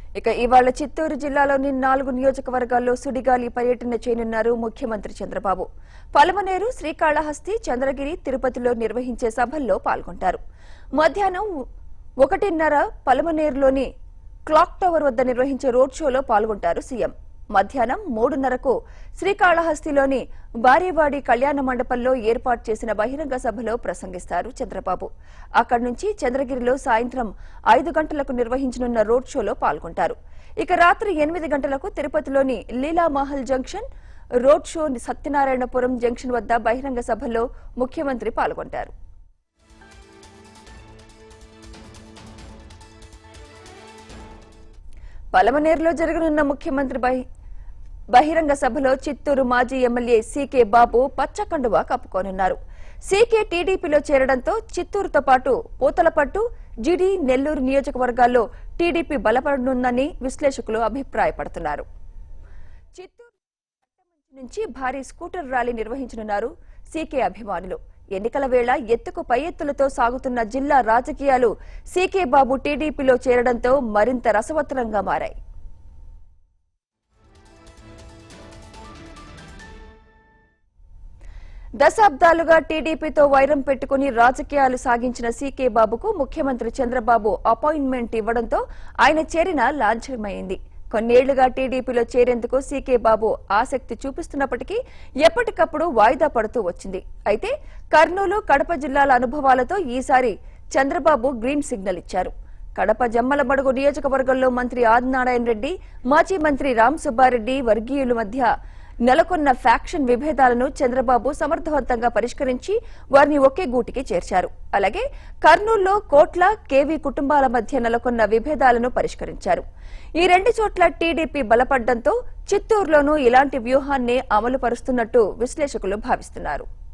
ఇక ఇవాళ చిత్తూరు జిల్లాలోని నాలుగు నియోజకవర్గాల్లో సుడిగాలి పర్యటన చేయనున్నారు ముఖ్యమంత్రి చంద్రబాబు పలమనేరు శ్రీకాళహస్తి చంద్రగిరి తిరుపతిలో నిర్వహించే సభల్లో పాల్గొంటారు మధ్యాహ్నం ఒకటిన్నర పలమనేరులోని క్లాక్ టవర్ వద్ద నిర్వహించే రోడ్ షోలో పాల్గొంటారు సీఎం మధ్యాహ్నం మూడున్నరకు శ్రీకాళహస్తిలోని బారేవాడి కళ్యాణ మండపంలో ఏర్పాటు చేసిన బహిరంగ సభలో ప్రసంగిస్తారు చంద్రబాబు అక్కడి నుంచి చంద్రగిరిలో సాయంత్రం ఐదు గంటలకు నిర్వహించనున్న రోడ్ షోలో పాల్గొంటారు ఇక రాత్రి ఎనిమిది గంటలకు తిరుపతిలోని Leelamahal junction road show Satyanarayanapuram junction వద్ద బహిరంగ సభలో ముఖ్యమంత్రి పాల్గొంటారు పలమనేరులో జరగనున్న ముఖ్యమంత్రి బహి- బహిరంగ సభలో చిత్తూరు మాజీ ఎమ్మెల్యే సీకే బాబు పచ్చకండువా కప్పుకోనున్నారు సీకే టీడీపీలో చేరడంతో చిత్తూరుతో పాటు పూతలపట్టు జిడి నెల్లూరు నియోజకవర్గాల్లో టీడీపీ బలపడనుందని విశ్లేషకులు అభిప్రాయపడుతున్నారు చిత్తూరు పట్టమంచి నుంచి భారీ స్కూటర్ ర్యాలీ నిర్వహించనున్నారు సీకే అభిమానులు ఎన్నికల వేళ ఎత్తుకు పై ఎత్తులతో సాగుతున్న జిల్లా రాజకీయాలు సీకే బాబు టీడీపీలో చేరడంతో మరింత రసవత్తరంగా మారాయి దశాబ్దాలుగా టీడీపీతో వైరం పెట్టుకుని రాజకీయాలు సాగించిన సీకే బాబుకు ముఖ్యమంత్రి చంద్రబాబు అపాయింట్మెంట్ ఇవ్వడంతో ఆయన చేరిన లాంఛనమైంది కొన్నేళ్లుగా టీడీపీలో చేరేందుకు సీకే బాబు ఆసక్తి చూపిస్తున్నప్పటికీ ఎప్పటికప్పుడు వాయిదా పడుతూ వచ్చింది అయితే కర్నూలు కడప జిల్లాల అనుభవాలతో ఈసారి చంద్రబాబు గ్రీన్ సిగ్నల్ ఇచ్చారు కడప జమ్మలమడుగు నియోజకవర్గంలో మంత్రి ఆదినారాయణ రెడ్డి మాజీ మంత్రి రామ్ సుబ్బారెడ్డి వర్గీయుల మధ్య నెలకొన్న ఫ్యాక్షన్ విభేదాలను చంద్రబాబు సమర్థవంతంగా పరిష్కరించి వారిని ఒకే గూటికి చేర్చారు అలాగే కర్నూలులో కోట్ల కేవీ కుటుంబాల మధ్య నెలకొన్న విభేదాలను పరిష్కరించారు ఈ రెండు చోట్ల టీడీపీ బలపడ్డంతో చిత్తూరులోనూ ఇలాంటి వ్యూహాన్ని అమలు పరుస్తున్నట్టు విశ్లేషకులు భావిస్తున్నారు